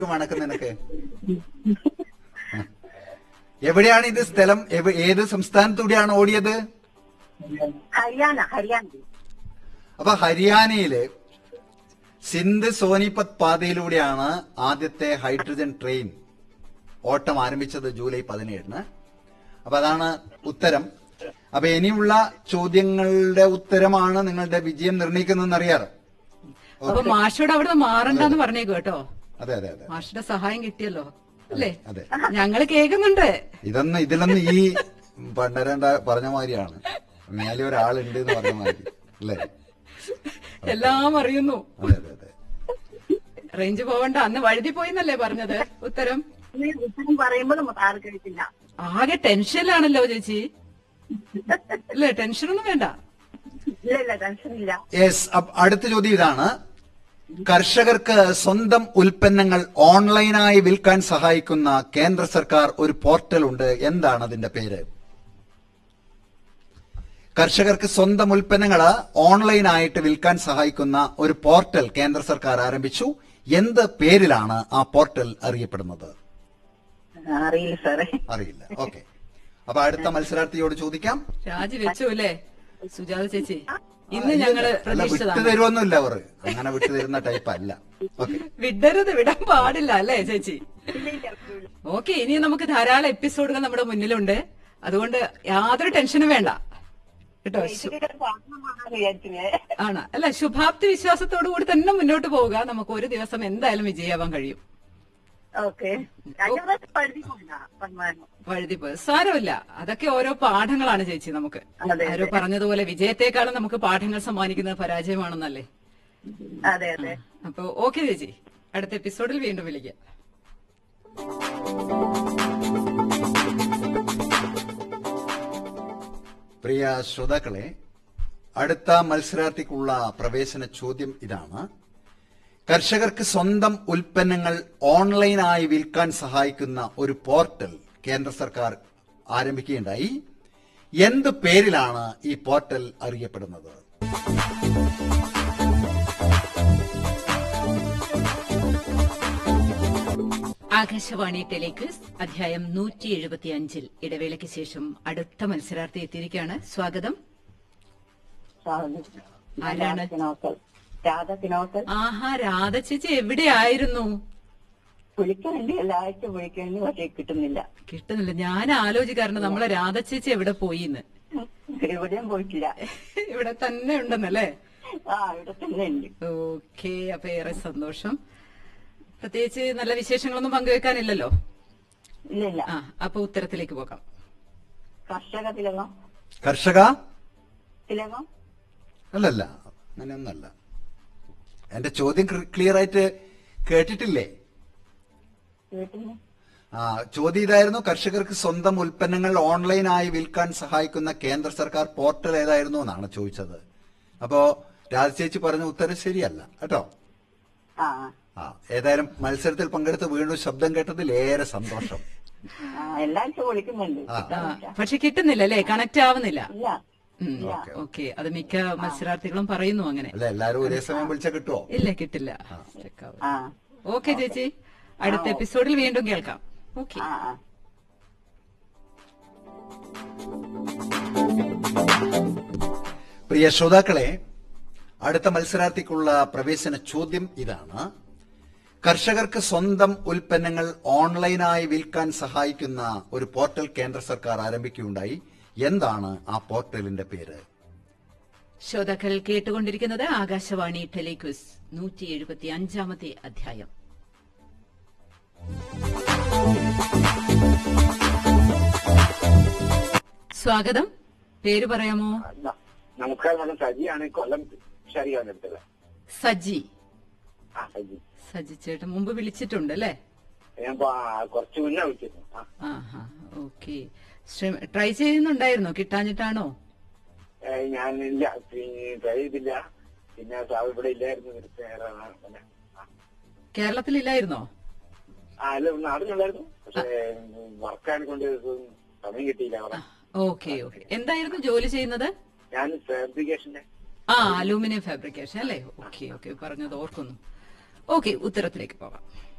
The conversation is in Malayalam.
മണക്കും നിനക്ക് എവിടെയാണ് ഇത് സ്ഥലം എവ- ഏത് സംസ്ഥാനത്തൂടെയാണ് ഓടിയത് ഹരിയാന ഹരിയാന അപ്പൊ ഹരിയാനയിലെ സിന്ധ് സോനിപത് പാതയിലൂടെയാണ് ആദ്യത്തെ ഹൈഡ്രജൻ ട്രെയിൻ ഓട്ടം ആരംഭിച്ചത് ജൂലൈ പതിനേഴിന് അപ്പൊ അതാണ് ഉത്തരം അപ്പൊ ഇനിയുള്ള ചോദ്യങ്ങളുടെ ഉത്തരമാണ് നിങ്ങളുടെ വിജയം നിർണ്ണയിക്കുന്നതെന്ന് അറിയാറ് അപ്പൊ മാഷോട് അവിടുന്ന് മാറണ്ടെന്ന് പറഞ്ഞേക്കും കേട്ടോ അതെ അതെ അതെ മാഷിന്റെ സഹായം കിട്ടിയല്ലോ അല്ലേ അതെ ഞങ്ങള് കേൾക്കുന്നുണ്ട് ഇതൊന്നും ഇതിലൊന്നും ഈ പണ്ടരണ്ട പറഞ്ഞ മാതിരിയാണ് മേലെ ഒരാളുണ്ട് എന്ന് പറഞ്ഞ മാതിരി അല്ലേ എല്ലാം അറിയുന്നു അതെ അതെ അതെ റേഞ്ച് പോവണ്ട അന്ന് വഴുതി പോയിന്നല്ലേ പറഞ്ഞത് ഉത്തരം ഈ ഉത്തരം പറയുമ്പോഴും ആറ് കഴിച്ചില്ല ആകെ ടെൻഷനിലാണല്ലോ ചേച്ചി അല്ലേ ടെൻഷനൊന്നും വേണ്ട ഇല്ല ഇല്ല ടെൻഷൻ ഇല്ല യെസ് അടുത്ത ചോദ്യം ഇതാണ് കർഷകർക്ക് സ്വന്തം ഉൽപ്പന്നങ്ങൾ ഓൺലൈനായി വിൽക്കാൻ സഹായിക്കുന്ന കേന്ദ്ര സർക്കാർ ഒരു പോർട്ടൽ ഉണ്ട് എന്താണ് അതിന്റെ പേര് കർഷകർക്ക് സ്വന്തം ഉൽപ്പന്നങ്ങൾ ഓൺലൈനായിട്ട് വിൽക്കാൻ സഹായിക്കുന്ന ഒരു പോർട്ടൽ കേന്ദ്ര സർക്കാർ ആരംഭിച്ചു എന്ത് പേരിലാണ് ആ പോർട്ടൽ അറിയപ്പെടുന്നത് അറിയില്ല സാറേ അറിയില്ല ഓക്കെ അപ്പൊ അടുത്ത മത്സരാർത്ഥിയോട് ചോദിക്കാം രാജി വെച്ചു അല്ലേ സുജാത ചേച്ചി ഇന്ന് ഞങ്ങള് അല്ല പ്രതീക്ഷിച്ചതാണ് വിട്ടുതരുമൊന്നുമില്ല അവർ അങ്ങനെ വിട്ടുതരുന്ന ടൈപ്പ് അല്ല ഓക്കെ വിടരുത് വിടാൻ പാടില്ല അല്ലേ ചേച്ചി ഓക്കെ ഇനി നമുക്ക് ധാരാളം എപ്പിസോഡുകൾ നമ്മുടെ മുന്നിലുണ്ട് അതുകൊണ്ട് യാതൊരു ടെൻഷനും വേണ്ട കേട്ടോ ശു- വിചാരിച്ചേ ആണ് അല്ല ശുഭാപ്തി വിശ്വാസത്തോടു കൂടി തന്നെ മുന്നോട്ട് പോവുക നമുക്ക് ഒരു ദിവസം എന്തായാലും വിജയാവാൻ കഴിയും ഓക്കെ കഴിഞ്ഞ പ്രാവശ്യം പഴുതി പോയില്ല സമ്മാനം വഴുതിപ്പോയി സാരമില്ല അതൊക്കെ ഓരോ പാഠങ്ങളാണ് ചേച്ചി നമുക്ക് അതെ, ആരോ പറഞ്ഞതുപോലെ വിജയത്തെക്കാളും നമുക്ക് പാഠങ്ങൾ സമ്മാനിക്കുന്നത് പരാജയമാണെന്നല്ലേ അതെ അതെ അപ്പൊ ഓക്കെ ചേച്ചി അടുത്ത എപ്പിസോഡിൽ വീണ്ടും വിളിക്കാം പ്രിയ ശ്രോതാക്കളെ അടുത്ത മത്സരാർത്ഥിക്കുള്ള പ്രവേശന ചോദ്യം ഇതാണ് കർഷകർക്ക് സ്വന്തം ഉൽപ്പന്നങ്ങൾ ഓൺലൈനായി വിൽക്കാൻ സഹായിക്കുന്ന ഒരു പോർട്ടൽ കേന്ദ്ര സർക്കാർ ആരംഭിക്കുകയുണ്ടായി എന്ത് പേരിലാണ് ഈ പോർട്ടൽ അറിയപ്പെടുന്നത് ആകാശവാണി ടെലിക്വിസ് അധ്യായം നൂറ്റി എഴുപത്തി അഞ്ചിൽ ഇടവേളയ്ക്ക് ശേഷം അടുത്ത മത്സരാർത്ഥി എത്തിയിരിക്കുകയാണ് സ്വാഗതം ആരാണ്? തിനോക്കൽ രാധ തിനോക്കൽ ആഹാ രാധ ചേച്ചി എവിടെയായിരുന്നു വിളിക്കുന്നുണ്ട് എല്ലാ ആഴ്ച വിളിക്കുന്നു പക്ഷേ കിട്ടുന്നില്ല കിട്ടുന്നില്ല ഞാൻ ആലോചിക്കാറുണ്ട് നമ്മളെ രാധ ചേച്ചി എവിടെ പോയിന്ന് എവിടെയും പോയിട്ടില്ല ഇവിടെ തന്നെ ഉണ്ടെന്നല്ലേ ആ ഇവിടെ തന്നെ ഉണ്ട് ഓക്കെ അപ്പൊ ഏറെ സന്തോഷം പ്രത്യേകിച്ച് നല്ല വിശേഷങ്ങളൊന്നും പങ്കുവെക്കാനില്ലല്ലോ ഇല്ല ഇല്ല ആ അപ്പൊ ഉത്തരത്തിലേക്ക് പോകാം കർഷക തിലകം കർഷക തിലകം അല്ലല്ല അങ്ങനെയൊന്നല്ല എന്റെ ചോദ്യം ക്ലിയർ ആയിട്ട് കേട്ടിട്ടില്ലേ വീട്ടിന് ആ ചോദ്യം ഇതായിരുന്നു കർഷകർക്ക് സ്വന്തം ഉൽപ്പന്നങ്ങൾ ഓൺലൈനായി വിൽക്കാൻ സഹായിക്കുന്ന കേന്ദ്ര സർക്കാർ പോർട്ടൽ ഏതായിരുന്നു എന്നാണ് ചോദിച്ചത് അപ്പോ രാജചേച്ചി പറഞ്ഞ ഉത്തരം ശരിയല്ല കേട്ടോ ആ ആ ഏതായാലും മത്സരത്തിൽ പങ്കെടുത്ത് വീണ്ടും ശബ്ദം കേട്ടതിൽ ഏറെ സന്തോഷം ആ എല്ലാ ആഴ്ച വിളിക്കുന്നുണ്ട് ആ. ആ, പക്ഷെ കിട്ടുന്നില്ല അല്ലേ കണക്ട് ആവുന്നില്ല ഇല്ല ഉം, ഓക്കെ അത് മിക്ക മത്സരാർത്ഥികളും പറയുന്നു അങ്ങനെ അല്ല എല്ലാരും ഒരേ സമയം വിളിച്ചാൽ കിട്ടുമോ ഇല്ല കിട്ടില്ല ആ ഓക്കെ ചേച്ചി അടുത്ത എപ്പിസോഡിൽ വീണ്ടും കേൾക്കാം ഓക്കെ ആ ആ പ്രിയ ശ്രോതാക്കളെ അടുത്ത മത്സരാർത്ഥിക്കുള്ള പ്രവേശന ചോദ്യം ഇതാണ് കർഷകർക്ക് സ്വന്തം ഉൽപ്പന്നങ്ങൾ ഓൺലൈനായി വിൽക്കാൻ സഹായിക്കുന്ന ഒരു പോർട്ടൽ കേന്ദ്ര സർക്കാർ ആരംഭിക്കുകയുണ്ടായി എന്താണ് ആ പോർട്ടലിന്റെ പേര് ശ്രോതാക്കൾ കേട്ടുകൊണ്ടിരിക്കുന്നത് ആകാശവാണി ടെലിക്വിസ് നൂറ്റി എഴുപത്തി അഞ്ചാമത്തെ അധ്യായം സ്വാഗതം പേര് പറയാമോ ന- നമസ്കാരം ഞാൻ സജിയാണ് കൊല്ലം ശരിയാണെടുത്തത് സജി ആ സജി സജി ചേട്ടൻ മുമ്പ് വിളിച്ചിട്ടുണ്ട് അല്ലേ ഞാൻ ഇപ്പൊ, ആ, കുറച്ച് മുന്നേ വിളിച്ചിരുന്നു ആ, ആഹാ ഓക്കെ ട്രൈ ചെയ്യുന്നുണ്ടായിരുന്നോ കിട്ടാഞ്ഞിട്ടാണോ ഏ, ഞാൻ ഇല്ല പിന്നെ ട്രൈ ചെയ്തില്ല പിന്നെ സാർ ഇവിടെ ഇല്ലായിരുന്നു നേരത്തെ. ആ, പിന്നെ, ആ. കേരളത്തിലില്ലായിരുന്നോ ആ അല്ല നാടിനുണ്ടായിരുന്നു പക്ഷേ വർക്കാൻ കൊണ്ട് സമയം കിട്ടിയില്ല അവിടെ ഓക്കെ ഓക്കെ എന്തായിരുന്നു ജോലി ചെയ്യുന്നത് ഞാൻ ഫാബ്രിക്കേഷന്റെ ആ അലൂമിനിയം ഫാബ്രിക്കേഷൻ അല്ലേ ഓക്കെ ഓക്കെ പറഞ്ഞത് ഓർക്കുന്നു ഓക്കെ ഉത്തരത്തിലേക്ക് പോകാം